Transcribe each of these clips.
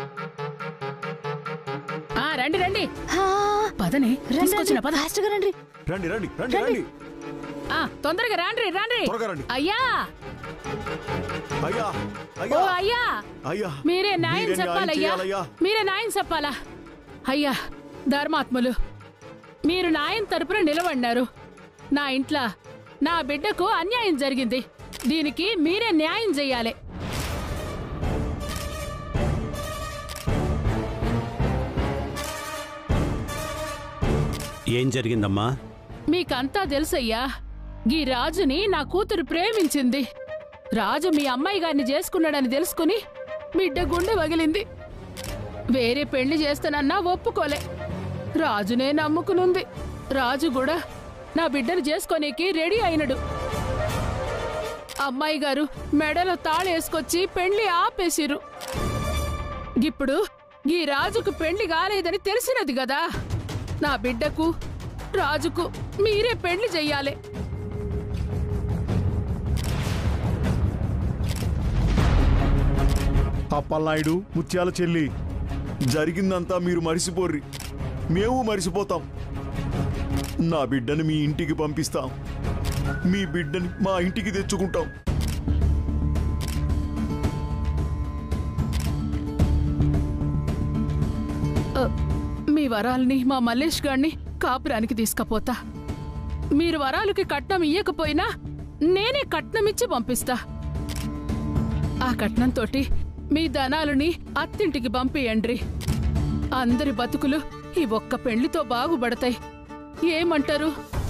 ఆ రండి రండి హా, పదని రండి, తీసుకొచ్చిన రండి. పద ఫాస్ట్ గా రండి రండి రండి రండి రండి ఆ తొందరగా రండి రండి త్వరగా రండి. అయ్యా అయ్యా ఓ అయ్యా అయ్యా అయ్యా మీరే న్యాయం మీరే న్యాయం చెప్పాలయ్యా చేయాలయ్యా. మీరే న్యాయం చెప్పాలా అయ్యా ధర్మాత్ములు మీరు న్యాయం తరపున నిలబడినారు నా ఇంట్లో నా బిడ్డకు అన్యాయం జరిగింది దీనికి మీరే న్యాయం చెయ్యాలి ఏం జరిగిందమ్మా మీకంతా తెలుసయ్యా ఈ రాజుని నా కూతురు ప్రేమించింది రాజు మీ అమ్మాయి గారిని చేసుకున్నాడని తెలుసుకుని బిడ్డ గుండె వగిలింది వేరే పెళ్లి చేస్తానన్నా ఒప్పుకోలే రాజునే నమ్ముకునుంది రాజు కూడా నా బిడ్డను చేసుకోనీకి రెడీ అయినడు అమ్మాయి గారు మెడలో తాళేసుకొచ్చి పెళ్లి ఆపేసిరు ఇప్పుడు ఈ రాజుకు పెళ్లి కాలేదని తెలిసినది కదా నా బిడ్డకు రాజుకు మీరే పెళ్లి చెయ్యాలి అప్పలనాయుడు ముత్యాల చెల్లి జరిగిందంతా మీరు మరిసిపోర్రి మేము మరిసిపోతాం నా బిడ్డని మీ ఇంటికి పంపిస్తాం మీ బిడ్డని మా ఇంటికి తెచ్చుకుంటాం అ, మీ వరాల్ని మా మల్లేష్ గారిని కాపురానికి తీసుకపోతా మీరు వరాలకి కట్నం ఇయ్యకపోయినా నేనే కట్నం ఇచ్చి పంపిస్తా ఆ కట్నంతోటి మీ ధనాలని అత్తింటికి పంపియండ్రి అందరి బతుకులు ఈ ఒక్క పెళ్లితో బాగుపడతాయి ఏమంటారు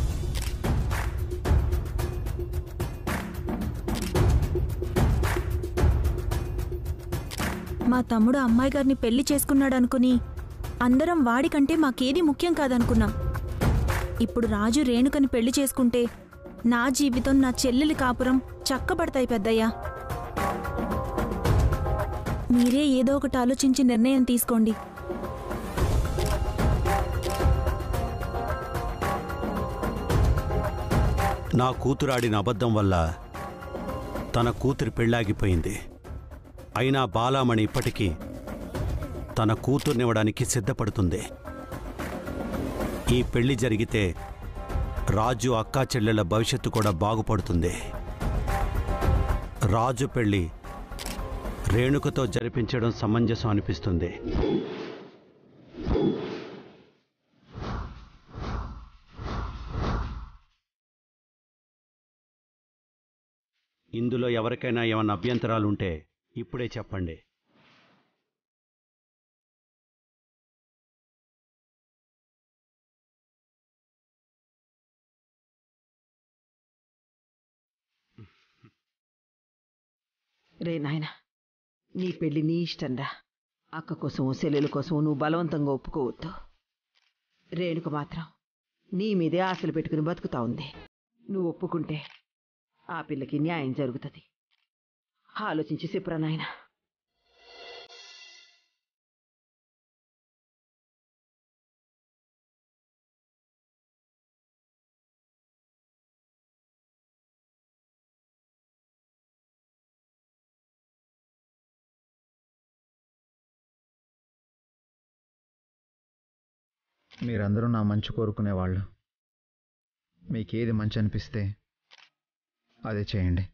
మా తమ్ముడు అమ్మాయి గారిని పెళ్లి చేసుకున్నాడు అనుకుని అందరం వాడికంటే మాకేది ముఖ్యం కాదనుకున్నాం ఇప్పుడు రాజు రేణుకని పెళ్లి చేసుకుంటే నా జీవితం నా చెల్లెలి కాపురం చక్కబడతాయి పెద్దయ్యా మీరే ఏదో ఒకటి ఆలోచించి నిర్ణయం తీసుకోండి నా కూతురు ఆడిన అబద్ధం వల్ల తన కూతురి పెళ్ళాగిపోయింది అయినా బాలామణి ఇప్పటికీ తన కూతుర్నివ్వడానికి సిద్ధపడుతుంది ఈ పెళ్లి జరిగితే రాజు అక్కా చెల్లెల భవిష్యత్తు కూడా బాగుపడుతుంది రాజు పెళ్లి రేణుకతో జరిపించడం సమంజసం అనిపిస్తుంది ఇందులో ఎవరికైనా ఏమైనా అభ్యంతరాలుంటే ఇప్పుడే చెప్పండి రే నాయనా నీ పెళ్లి నీ ఇష్టంరా అక్క కోసం సెల్లెల కోసం నువ్వు బలవంతంగా ఒప్పుకోవద్దు రేణుక మాత్రం నీ మీదే ఆశలు పెట్టుకుని బతుకుతా ఉంది నువ్వు ఒప్పుకుంటే ఆ పిల్లకి న్యాయం జరుగుతుంది ఆలోచించి చెప్పురా నాయనా మీరందరూ నా మంచి కోరుకునేవాళ్ళు మీకేది మంచి అనిపిస్తే అదే చేయండి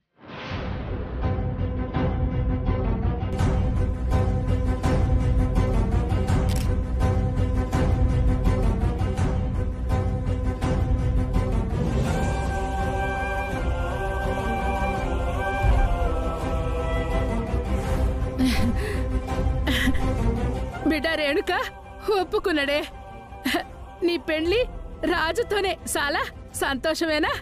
బిడ్డ రేణుక ఒప్పుకున్నాడే నీ పెళ్లి రాజుతోనే చాలా సంతోషమేనా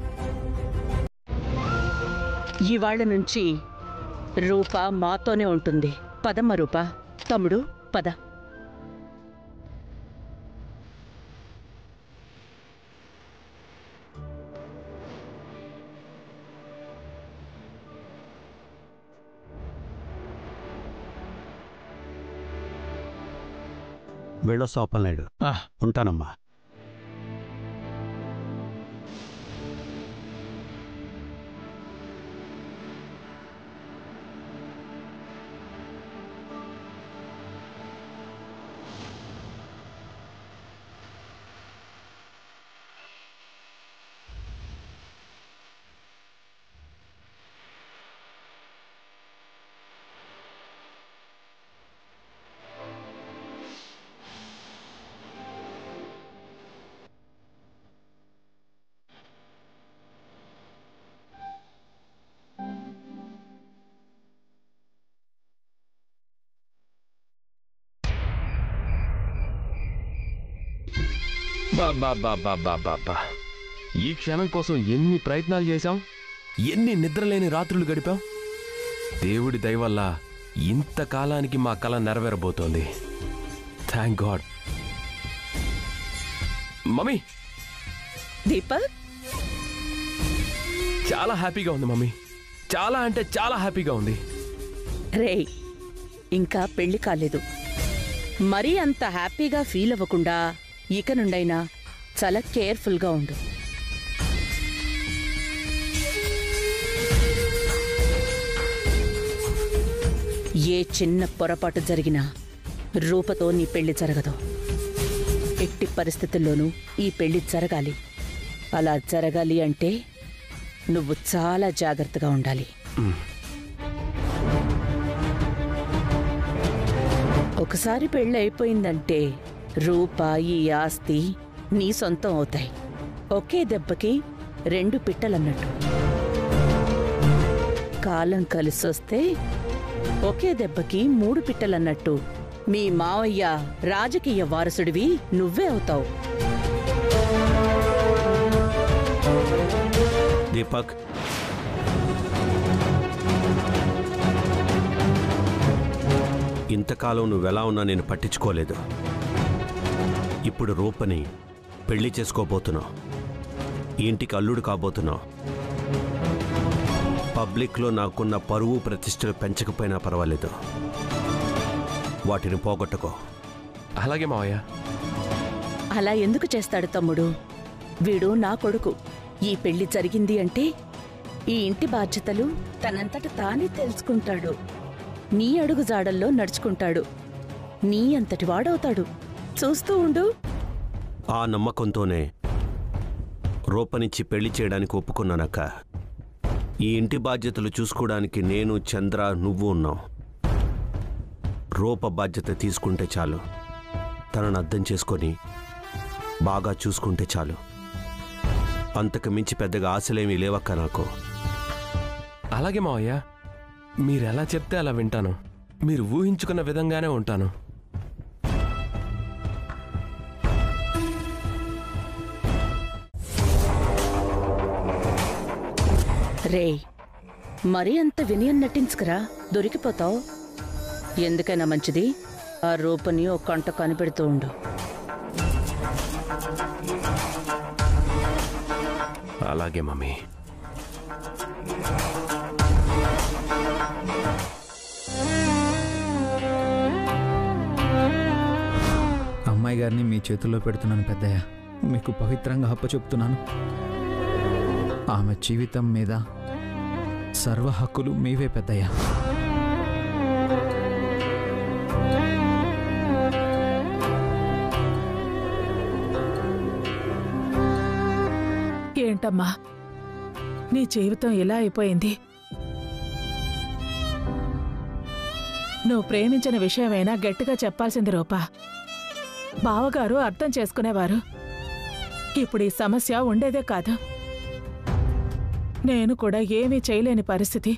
ఇవాళ నుంచి రూప మాతోనే ఉంటుంది పదమ్మ రూప తమ్ముడు పద వెళ్ళొస్తా అప్పలనాయుడు ఉంటానమ్మా బాబా ఈ క్షణం కోసం ఎన్ని ప్రయత్నాలు చేశాం ఎన్ని నిద్రలేని రాత్రులు గడిపాం దేవుడి దయ వల్ల ఇంతకాలానికి మా కళ నెరవేరబోతోంది థ్యాంక్ గాడ్ మమ్మీ దీపక్ చాలా హ్యాపీగా ఉంది మమ్మీ చాలా అంటే చాలా హ్యాపీగా ఉంది రేయ్ ఇంకా పెళ్లి కాలేదు మరీ అంత హ్యాపీగా ఫీల్ అవ్వకుండా ఇక నుండైనా చాలా కేర్ఫుల్గా ఉండు ఏ చిన్న పొరపాటు జరిగినా రూపతో నీ పెళ్లి జరగదు ఎట్టి పరిస్థితుల్లోనూ ఈ పెళ్లి జరగాలి అలా జరగాలి అంటే నువ్వు చాలా జాగ్రత్తగా ఉండాలి ఒకసారి పెళ్ళి అయిపోయిందంటే రూప ఈ ఆస్తి నీ సొంతం అవుతాయి ఒకే దెబ్బకి రెండు పిట్టలన్నట్టు కాలం కలిసొస్తే ఒకే దెబ్బకి మూడు పిట్టలన్నట్టు మీ మావయ్య రాజకీయ వారసుడివి నువ్వే అవుతావు దీపక్ ఇంతకాలం నువ్వెలా ఉన్నా నేను పట్టించుకోలేదు ఇప్పుడు రూపని పెళ్లి చేసుకోబోతున్నావు ఈ ఇంటికి అల్లుడు కాబోతున్నావు పబ్లిక్లో నాకున్న పరువు ప్రతిష్టలు పెంచకపోయినా పర్వాలేదు వాటిని పోగొట్టుకో అలాగే మావయ్య అలా ఎందుకు చేస్తాడు తమ్ముడు వీడు నా కొడుకు ఈ పెళ్లి జరిగింది అంటే ఈ ఇంటి బాధ్యతలు తనంతట తానే తెలుసుకుంటాడు నీ అడుగు జాడల్లో నడుచుకుంటాడు నీ అంతటి వాడవుతాడు చూస్తూ ఉండు ఆ నమ్మకంతోనే రూపనిచ్చి పెళ్లి చేయడానికి ఒప్పుకున్నానక్క ఈ ఇంటి బాధ్యతలు చూసుకోవడానికి నేను చంద్ర నువ్వు ఉన్నాం రూప బాధ్యత తీసుకుంటే చాలు తనను అర్థం చేసుకొని బాగా చూసుకుంటే చాలు అంతకు మించి పెద్దగా ఆశలేమీ లేవక్క నాకు అలాగే మావయ్య మీరెలా చెప్తే అలా వింటాను మీరు ఊహించుకున్న విధంగానే ఉంటాను రే మరీ అంత వినయం నటించుకురా దొరికిపోతావు ఎందుకైనా మంచిది ఆ రూపని ఒక కంట కనిపెడుతూ ఉండు అలాగే మమ్మీ అమ్మాయి గారిని మీ చేతుల్లో పెడుతున్నాను పెద్దయ్య మీకు పవిత్రంగా అప్పచెప్తున్నాను ఆమె జీవితం మీద సర్వ హక్కులు మీవే పెద్దయ్య ఏంటమ్మా నీ జీవితం ఇలా అయిపోయింది నువ్వు ప్రేమించిన విషయమైనా గట్టిగా చెప్పాల్సింది రూపా బావగారు అర్థం చేసుకునేవారు ఇప్పుడు ఈ సమస్య ఉండేదే కాదు నేను కూడా ఏమీ చేయలేని పరిస్థితి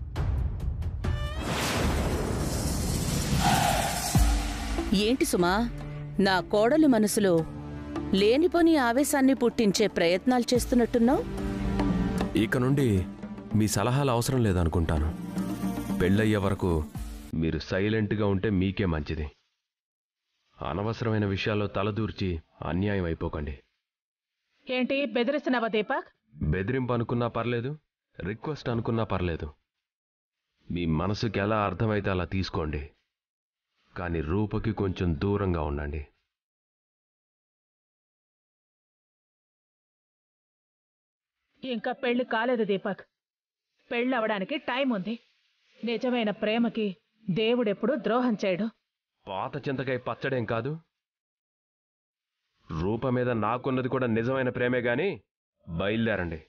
ఏంటి సుమా నా కోడలు మనసులో లేనిపోని ఆవేశాన్ని పుట్టించే ప్రయత్నాలు చేస్తున్నట్టున్నావు ఇక నుండి మీ సలహాలు అవసరం లేదనుకుంటాను పెళ్ళయ్యే వరకు మీరు సైలెంట్గా ఉంటే మీకే మంచిది అనవసరమైన విషయాల్లో తలదూర్చి అన్యాయం అయిపోకండి ఏంటి బెదిరిస్తున్నావా దీపక్ బెదిరింపు అనుకున్నా పర్లేదు రిక్వెస్ట్ అనుకున్నా పర్లేదు మీ మనసుకి ఎలా అర్థమైతే అలా తీసుకోండి కానీ రూపకి కొంచెం దూరంగా ఉండండి ఇంకా పెళ్లి కాలేదు దీపక్ పెళ్ళి అవడానికి టైం ఉంది నిజమైన ప్రేమకి దేవుడెప్పుడు ద్రోహం చేయడు పాత చింతకాయ పచ్చడేం కాదు రూప మీద నాకున్నది కూడా నిజమైన ప్రేమే గాని బయలుదేరండి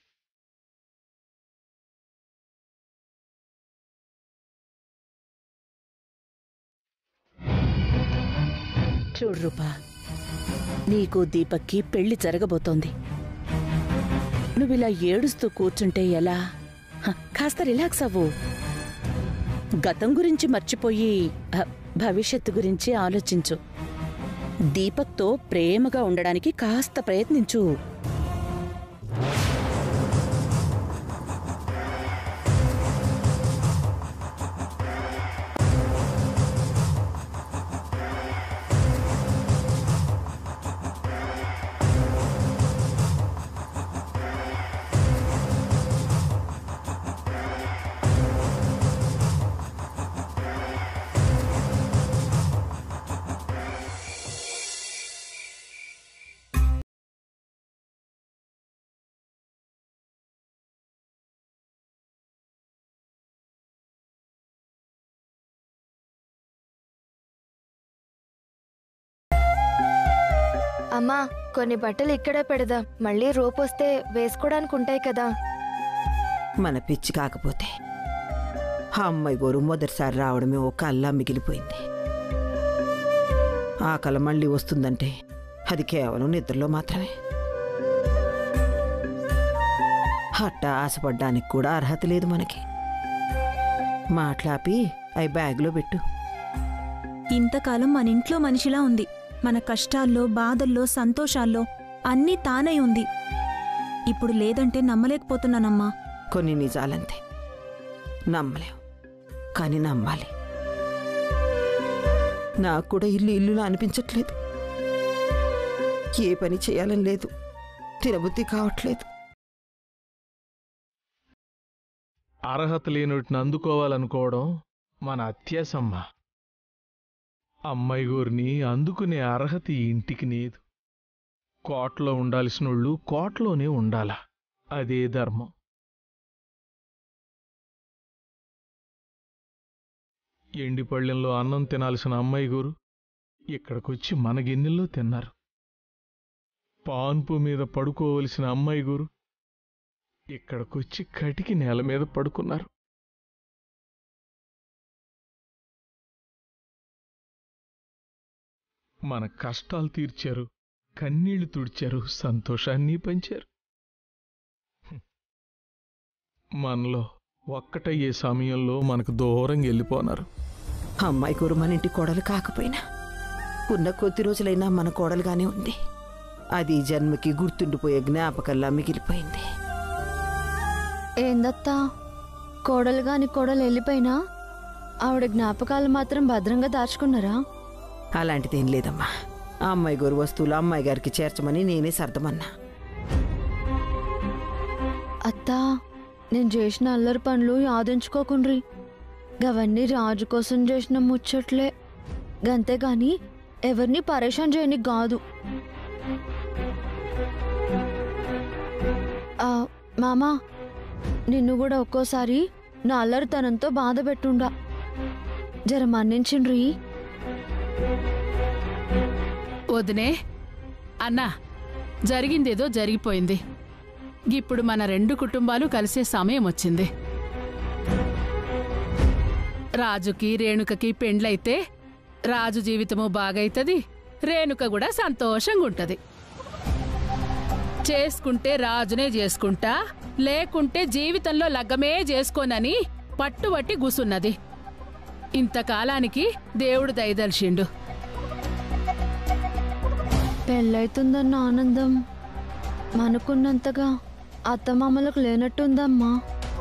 చూడు రూపా నీకు దీపక్కి పెళ్లి జరగబోతోంది నువ్విలా ఏడుస్తూ కూర్చుంటే ఎలా హ, కాస్త రిలాక్స్ అవ్వు గతం గురించి మర్చిపోయి హ, భవిష్యత్తు గురించి ఆలోచించు దీపక్తో ప్రేమగా ఉండడానికి కాస్త ప్రయత్నించు అమ్మా కొన్ని బట్టలు ఇక్కడే పెడదాం మళ్ళీ రోపొస్తే వేసుకోవడానికి ఉంటాయి కదా మన పిచ్చి కాకపోతే ఆ అమ్మాయి గోరు మొదటిసారి రావడమే ఒక కల్లా మిగిలిపోయింది ఆ కళ మళ్ళీ వస్తుందంటే అది కేవలం నిద్రలో మాత్రమే హట్ట ఆశపడ్డానికి కూడా అర్హత లేదు మనకి మాట్లాపి అవి బ్యాగ్లో పెట్టు ఇంతకాలం మన ఇంట్లో మనిషిలా ఉంది మన కష్టాల్లో బాధల్లో సంతోషాల్లో అన్నీ తానై ఉంది ఇప్పుడు లేదంటే నమ్మలేకపోతున్నానమ్మా కొన్ని నిజాలంతే నమ్మలేం కానీ నమ్మాలి నాకు కూడా ఇల్లు ఇల్లులా అనిపించట్లేదు ఏ పని చేయాలని లేదు తినబుద్ధి కావట్లేదు అర్హత లేనోటిని అందుకోవాలనుకోవడం మన అత్యాసమ్మ అమ్మాయి గోరిని అందుకునే అర్హత ఈ ఇంటికి లేదు కోటలో ఉండాల్సినోళ్ళు కోటలోనే ఉండాల అదే ధర్మం ఎండిపళ్ళెంలో అన్నం తినాల్సిన అమ్మాయి గోరు ఇక్కడికొచ్చి మన గిన్నెల్లో తిన్నారు పాన్పు మీద పడుకోవలసిన అమ్మాయి గోరు ఇక్కడికొచ్చి కటికి నేల మీద పడుకున్నారు మన కష్టాలు తీర్చారు కన్నీళ్లు తుడిచారు సంతోషాన్ని పంచారు హ్మ్. మనలో ఒక్కటయ్యే సమయంలో మనకు దూరంగా వెళ్ళిపోనారు అమ్మాయి కూర మన ఇంటి కోడలు కాకపోయినా ఉన్న కొద్ది రోజులైనా మన కోడలుగానే ఉంది అది ఈ జన్మకి గుర్తుండిపోయే జ్ఞాపకల్లా మిగిలిపోయింది ఏందత్తా కోడలు గాని కోడలు వెళ్ళిపోయినా ఆవిడ జ్ఞాపకాలు మాత్రం భద్రంగా దాచుకున్నారా అలాంటిదేం లేదమ్మా ఆ అమ్మాయి గోరు వస్తువులు అమ్మాయి గారికి చేర్చమని నేనే సర్దమన్నా అత్తా నేను చేసిన అల్లరి పనులు యాదించుకోకుండ్రి గవన్నీ రాజు కోసం చేసిన ముచ్చట్లే గంతేగాని ఎవరిని పరేషాన్ చేయని కాదు ఆ, మామా నిన్ను కూడా ఒక్కోసారి నా అల్లరితనంతో బాధ పెట్టుండా జర మన్నించిండ్రి వదినే అన్నా జరిగిందేదో జరిగిపోయింది ఇప్పుడు మన రెండు కుటుంబాలు కలిసే సమయం వచ్చింది రాజుకి రేణుకకి పెండ్లైతే రాజు జీవితము బాగైతది రేణుక కూడా సంతోషంగా ఉంటది చేసుకుంటే రాజునే చేసుకుంటా లేకుంటే జీవితంలో లగ్గమే చేసుకోనని పట్టుబట్టి కూసున్నది ఇంతకాలానికి దేవుడు దయదలిచిండు పెళ్ళైతుందన్న ఆనందం మనకున్నంతగా అత్తమామలకు లేనట్టుందమ్మా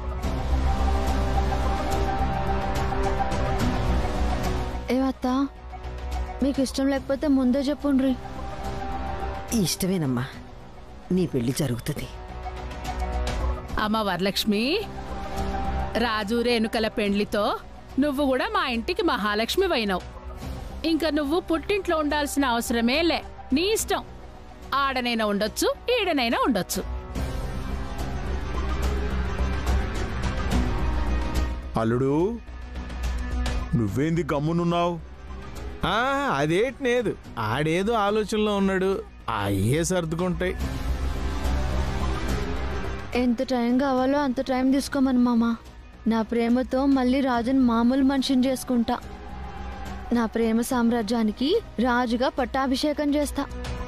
ఏవత్తా మీకు ఇష్టం లేకపోతే ముందే చెప్పుండ్రి ఇష్టమేనమ్మా నీ పెళ్లి జరుగుతుంది అమ్మ వరలక్ష్మి రాజు రేణుకల పెండ్లితో నువ్వు కూడా మా ఇంటికి మహాలక్ష్మి అయినావు ఇంకా నువ్వు పుట్టింట్లో ఉండాల్సిన అవసరమే లే నీ ఇష్టం ఆడనైనా ఉండొచ్చు ఈడనైనా ఉండొచ్చు అల్లుడు నువ్వేంది గమ్మునున్నావు ఆ, అదేటి లేదు ఆడేదో ఆలోచనలో ఉన్నాడు అయ్యే సర్దుకుంటాయి ఎంత టైం కావాలో అంత టైం తీసుకోమని మామ నా ప్రేమతో మళ్ళీ రాజుని మామూలు మనిషిని చేసుకుంటా నా ప్రేమ సామ్రాజ్యానికి రాజుగా పట్టాభిషేకం చేస్తా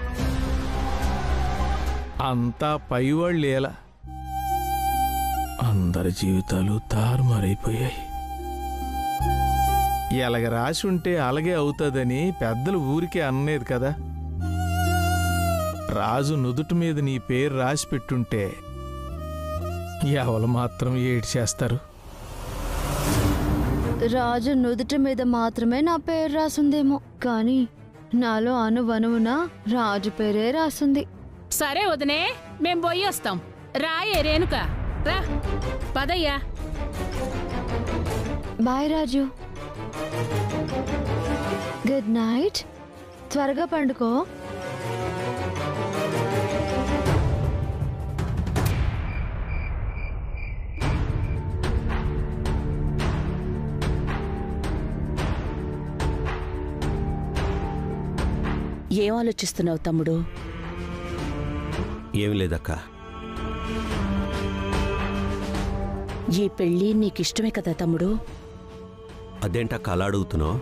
అంతా పైవాళ్ళు ఎలా అందరి జీవితాలు తారుమారైపోయాయి ఎలాగ రాసి ఉంటే అలాగే అవుతుందని పెద్దలు ఊరికే అనలేదు కదా రాజు నుదుటి మీద నీ పేరు రాసి పెట్టుంటే ఎవరు మాత్రం ఏడు చేస్తారు రాజు నుదుటి మీద మాత్రమే నా పేరు రాసుందేమో కానీ నాలో అనువనువున రాజు పేరే రాసుంది సరే వదినే మేం పోయి వస్తాం రాయే రేణుక రా పదయ్యా బాయ్ రాజు గుడ్ నైట్ త్వరగా పండుకో ఏం ఆలోచిస్తున్నావు తమ్ముడు ఏం లేదక్క ఈ పెళ్ళి నీకిష్టమే కదా తమ్ముడు అదేంటక్క అలా అడుగుతున్నావు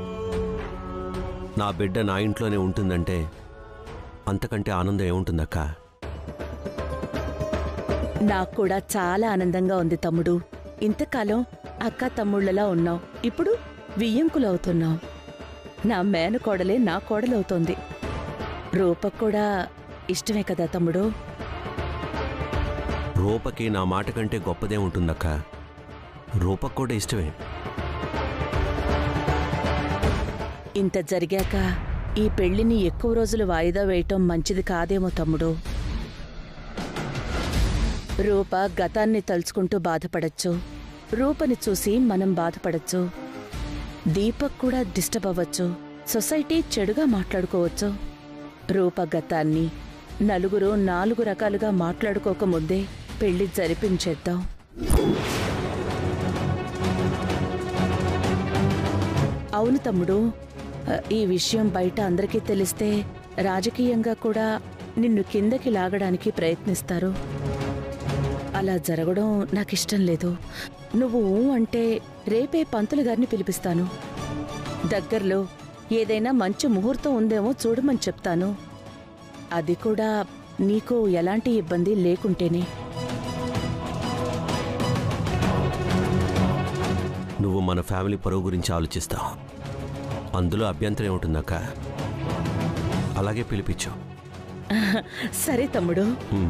నా బిడ్డ నా ఇంట్లోనే ఉంటుందంటే అంతకంటే ఆనందం ఏముంటుందక్క నాకు కూడా చాలా ఆనందంగా ఉంది తమ్ముడు ఇంతకాలం అక్క తమ్ముళ్ళలా ఉన్నావు ఇప్పుడు వియ్యంకులవుతున్నావు నా మేనకోడలే నా కోడలవుతోంది రూపకు కూడా ఇష్టమే కదా తమ్ముడు రూపకి నా మాట కంటే గొప్పదే ఉంటుందక్క రూపకు కూడా ఇష్టమే ఇంత జరిగాక ఈ పెళ్లిని ఎక్కువ రోజులు వాయిదా వేయటం మంచిది కాదేమో తమ్ముడు రూప గతాన్ని తలుచుకుంటూ బాధపడచ్చు రూపని చూసి మనం బాధపడచ్చు దీపక్ కూడా డిస్టర్బ్ అవ్వచ్చు సొసైటీ చెడుగా మాట్లాడుకోవచ్చు రూప గతాన్ని నలుగురు నాలుగు రకాలుగా మాట్లాడుకోకముందే పెళ్లి జరిపించేద్దాం అవును తమ్ముడు అ, ఈ విషయం బయట అందరికీ తెలిస్తే రాజకీయంగా కూడా నిన్ను కిందకి లాగడానికి ప్రయత్నిస్తారు అలా జరగడం నాకిష్టం లేదు నువ్వు ఊ అంటే రేపే పంతులు గారిని పిలిపిస్తాను దగ్గరలో ఏదైనా మంచి ముహూర్తం ఉందేమో చూడమని చెప్తాను అది కూడా నీకు ఎలాంటి ఇబ్బంది లేకుంటేనే నువ్వు మన ఫ్యామిలీ పరువు గురించి ఆలోచిస్తావు అందులో అభ్యంతరం ఏముంటుందక్క అలాగే పిలిపించు సరే తమ్ముడు ఉమ్.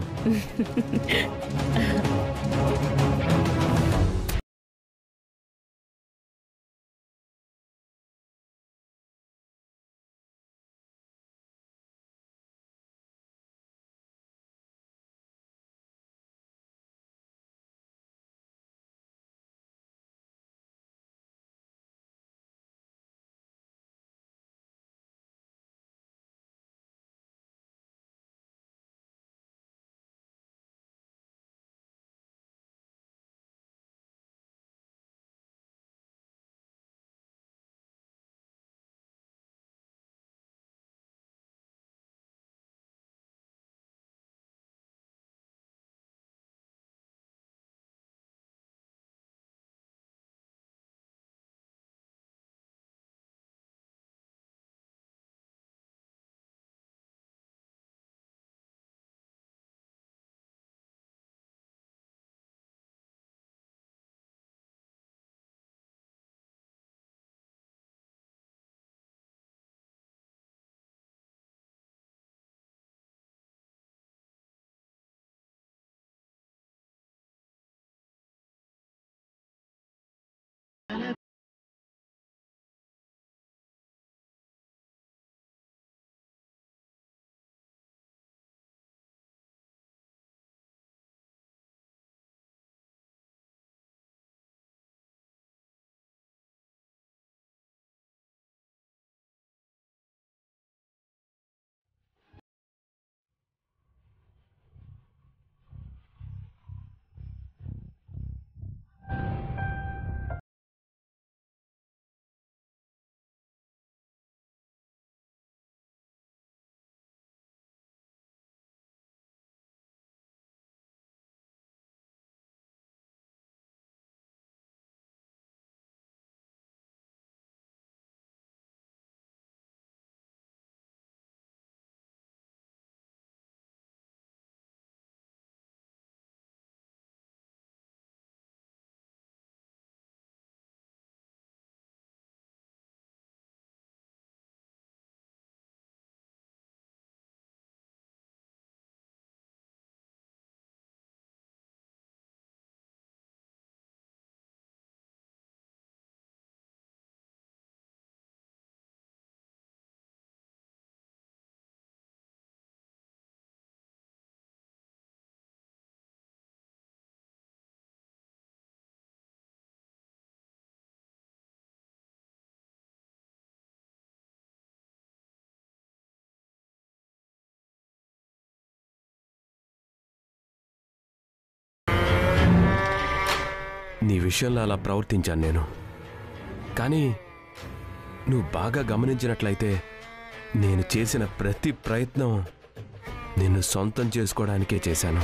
నీ విషయంలో అలా ప్రవర్తించాను నేను కానీ నువ్వు బాగా గమనించినట్లయితే నేను చేసిన ప్రతి ప్రయత్నం నిన్ను సొంతం చేసుకోవడానికే చేశాను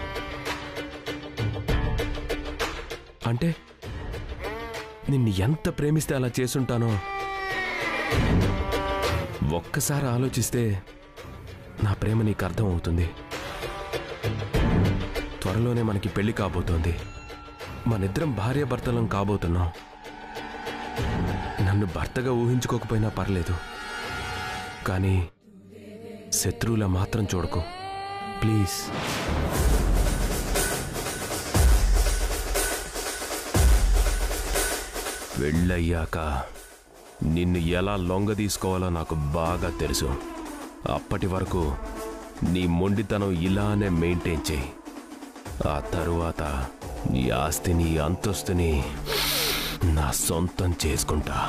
అంటే నిన్ను ఎంత ప్రేమిస్తే అలా చేసుంటానో ఒక్కసారి ఆలోచిస్తే నా ప్రేమ నీకు అర్థం అవుతుంది త్వరలోనే మనకి పెళ్లి కాబోతోంది మనిద్దరం భార్యాభర్తలం కాబోతున్నాం నన్ను భర్తగా ఊహించుకోకపోయినా పర్లేదు కానీ శత్రువులా మాత్రం చూడకు ప్లీజ్ వెళ్ళయ్యాక నిన్ను ఎలా లొంగ తీసుకోవాలో నాకు బాగా తెలుసు అప్పటి వరకు నీ మొండితనం ఇలానే మెయింటైన్ చేయి ఆ తరువాత నీ ఆస్తిని అంతస్తుని నా సొంతం చేసుకుంటా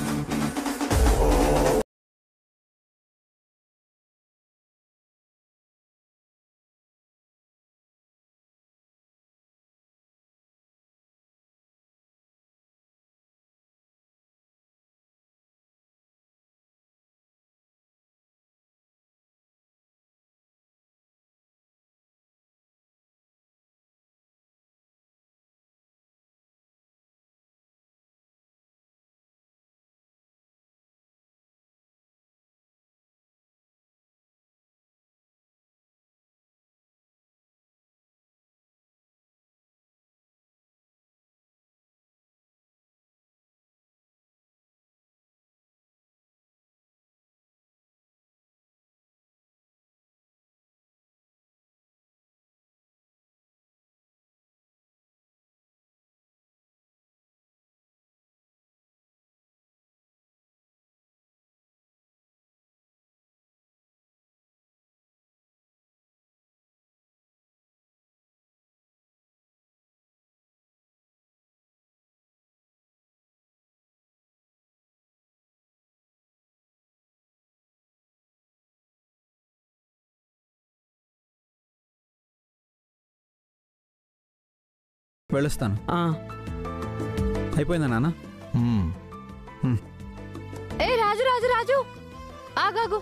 వెళ్ళొస్తాను ఆ, అయిపోయిందా నాన్న ఏ రాజు రాజు రాజు ఆగాగు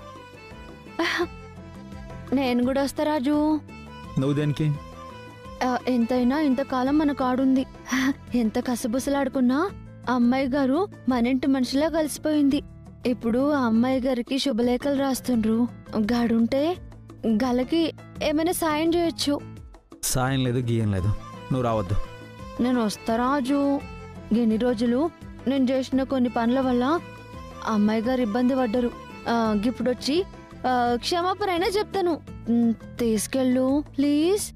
నేను కూడా వస్తా రాజు నువ్వు దేనికి ఆ, ఎంతైనా ఇంతకాలం మన కాడుంది ఎంత కసబుసలాడుకున్నా అమ్మాయి గారు మన ఇంటి మనిషిలా కలిసిపోయింది ఇప్పుడు ఆ అమ్మాయి గారికి శుభలేఖలు రాస్తుండ్రు గాడుంటే గలకి ఏమైనా సాయం చేయొచ్చు సాయం లేదు గీయం లేదు నువ్వు రావద్దు నేను వస్తా రాజు ఎన్ని రోజులు నేను చేసిన కొన్ని పనుల వల్ల ఆ అమ్మాయి గారు ఇబ్బంది పడ్డరు ఆ, ఇప్పుడు వచ్చి ఆ, క్షమాపణ అయినా చెప్తాను ఉమ్, తీసుకెళ్ళు ప్లీజ్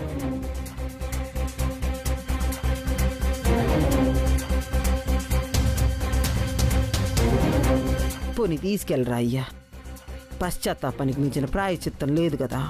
పోనీ తీసుకెళ్ళరా అయ్యా పశ్చాత్తాపానికి మించిన ప్రాయచిత్తం లేదు కదా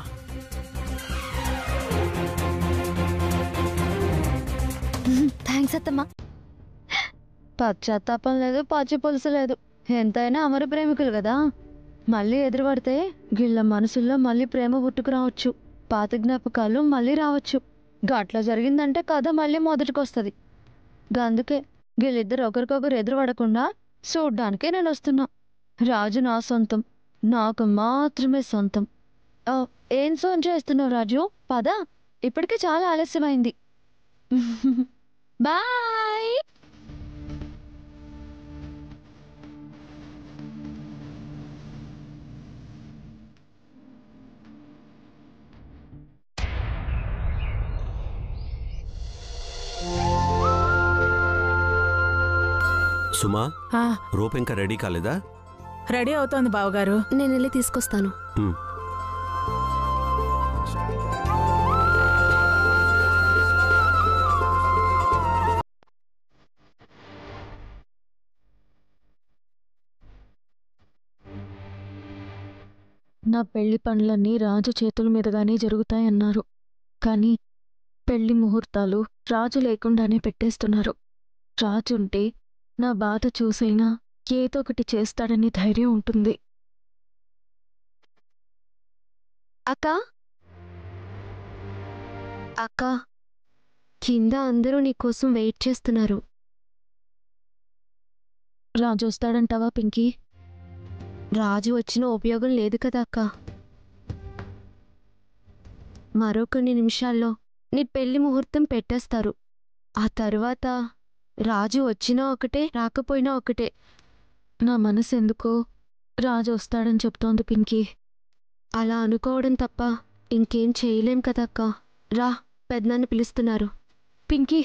థ్యాంక్స్ అత్తమ్మా పశ్చాత్తాపం లేదు పాచి పులుసు లేదు ఎంతైనా అమర ప్రేమికులు కదా మళ్ళీ ఎదురుపడితే గిళ్ళ మనసుల్లో మళ్ళీ ప్రేమ పుట్టుకురావచ్చు పాత జ్ఞాపకాలు మళ్ళీ రావచ్చు గట్లా జరిగిందంటే కథ మళ్ళీ మొదటికొస్తుంది అందుకే వీళ్ళిద్దరు ఒకరికొకరు ఎదురుపడకుండా చూడ్డానికే నేను వస్తున్నా రాజు నా సొంతం నాకు మాత్రమే సొంతం ఆ, ఏం సోన్ చేస్తున్నావు రాజు పద ఇప్పటికే చాలా ఆలస్యమైంది బాయ్ సుమా ఆ, రూప్ ఇంకా రెడీ కాలేదా రెడీ అవుతోంది బావగారు నేను వెళ్ళి తీసుకొస్తాను ఉమ్. నా పెళ్లి పనులన్నీ రాజు చేతుల మీదుగానే జరుగుతాయన్నారు కానీ పెళ్లి ముహూర్తాలు రాజు లేకుండానే పెట్టేస్తున్నారు రాజు ఉంటే నా బాధ చూసైనా ఏదో ఒకటి చేస్తాడని ధైర్యం ఉంటుంది అక్క అక్క కింద అందరూ నీకోసం వెయిట్ చేస్తున్నారు రాజు వస్తాడంటావా పింకీ రాజు వచ్చిన ఉపయోగం లేదు కదా అక్క మరో కొన్ని నిమిషాల్లో నీ పెళ్లి ముహూర్తం పెట్టేస్తారు ఆ తర్వాత రాజు వచ్చినా ఒకటే రాకపోయినా ఒకటే నా మనసు ఎందుకో రాజు వస్తాడని చెప్తోంది పింకీ అలా అనుకోవడం తప్ప ఇంకేం చేయలేం కదా అక్క రా పెద్దనాన్న పిలుస్తున్నారు పింకీ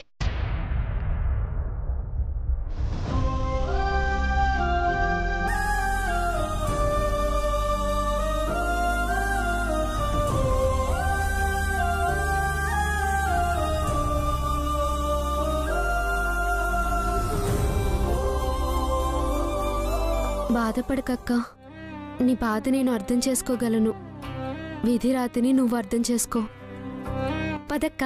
బాధపడకక్క నీ బాధ నేను అర్థం చేసుకోగలను విధి రాతిని నువ్వు అర్థం చేసుకో పదక్క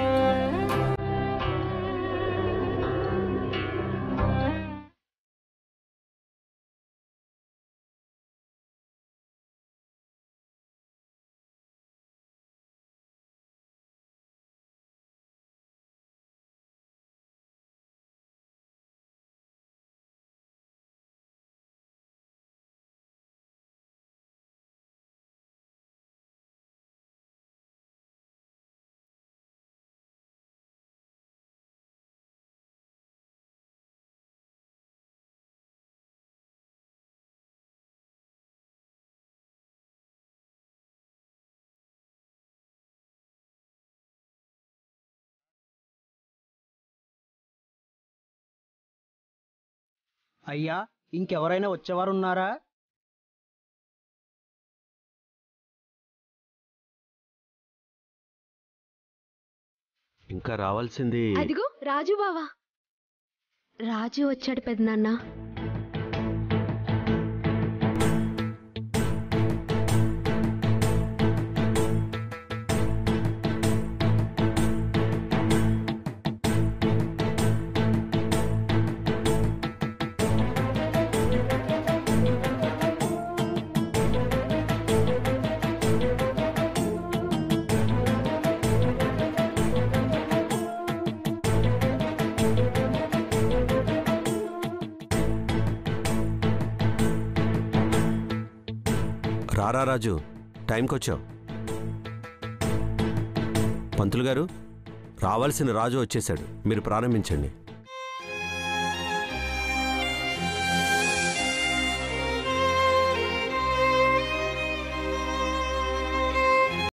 అయ్యా ఇంకెవరైనా వచ్చేవారున్నారా ఇంకా రావాల్సింది అదిగో రాజు బావా రాజు వచ్చాడు పెద్దనాన్న రారా రాజు టైంకి వచ్చావు పంతులు గారు రావాల్సిన రాజు వచ్చేశాడు మీరు ప్రారంభించండి